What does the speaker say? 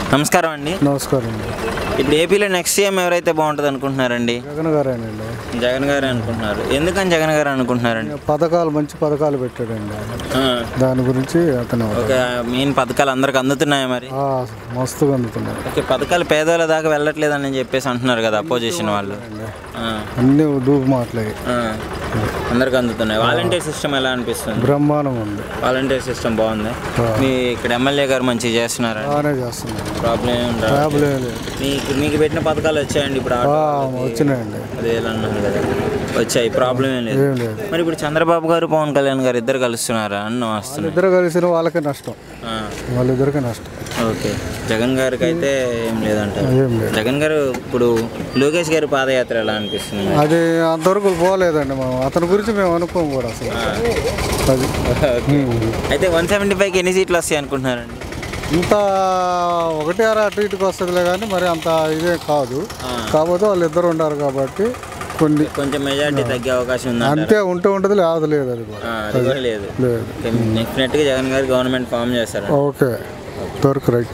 నమస్కారం అండి నమస్కారం అండి ఇప్పుడు ఏపీలో నెక్స్ట్ సీఎం ఎవరైతే బాగుంటుంది అనుకుంటున్నారండి జగన్ గారేనండి జగన్ గారే అనుకుంటున్నారు ఎందుకని జగన్ గారు అనుకుంటున్నారండి పథకాలు మంచి పథకాలు పెట్టాడండి ఆయన. ఆ, దాని గురించి అతను ఒక మెయిన్ పథకాలు అందరికి అందుతున్నాయా మరి ఆ, మస్తుగా అందుతున్నారు ఓకే పథకాలు పేదోళ్ళ దాకా వెళ్ళట్లేదని చెప్పేసి అంటున్నారు కదా అపోజిషన్ వాళ్ళు ఆ, అన్ని డూబు మాటలే ఆ. అందరికి అందుతున్నాయి వాలంటీర్ సిస్టమ్ ఎలా అనిపిస్తుంది బ్రహ్మాండం ఉంది వాలంటీర్ సిస్టమ్ బాగుంది మీ ఇక్కడ ఎమ్మెల్యే గారు మంచిగా చేస్తున్నారా బాగానే చేస్తున్నారు ప్రాబ్లం ఏం రా ట్యాబ్లు ఏం లేదు మీకు మీకు పెట్టిన పథకాలు వచ్చాయండి ఇప్పుడు ఆటో ఆ, వాళ్ళకి. వచ్చినాయండి అదే ఎలా అన్నారు కదా వచ్చాయి ప్రాబ్లం ఏం లేదు ఏం లేదు మరి ఇప్పుడు చంద్రబాబు గారు పవన్ కళ్యాణ్ గారు ఇద్దరు కలుస్తున్నారా అన్న వస్తున్నాయి వాళ్ళిద్దరు కలిసిన వాళ్ళకే నష్టం ఆ, వాళ్ళిద్దరికీ నష్టం ఓకే జగన్ గారికి అయితే ఏం లేదంటారు ఏం లేదు జగన్ గారు ఇప్పుడు లోకేష్ గారి పాదయాత్ర ఎలా అనిపిస్తుంది అది అంతవరకు పోలేదండి మనం అతని గురించి మేము అనుకోము కూడా అసలు అది ఉమ్. అయితే వన్ సెవెంటీ ఫైవ్కి ఎన్ని సీట్లు వస్తాయి అనుకుంటున్నారండి ఇంత ఒకటి అర అటు ఇటుకు వస్తుందిలే కానీ మరి అంత ఇదే కాదు ఆ. కాకపోతే వాళ్ళు ఇద్దరు ఉన్నారు కాబట్టి కొన్ని కొంచెం మెజారిటీ తగ్గే అవకాశం ఉందంటారు అంతే ఉంటే ఉంటుంది లేదు లేదు అది కూడా అది కూడా లేదు లేదు డెఫినెట్గా జగన్ గారు గవర్నమెంట్ ఫామ్ చేస్తారు ఓకే దొరకు రైట్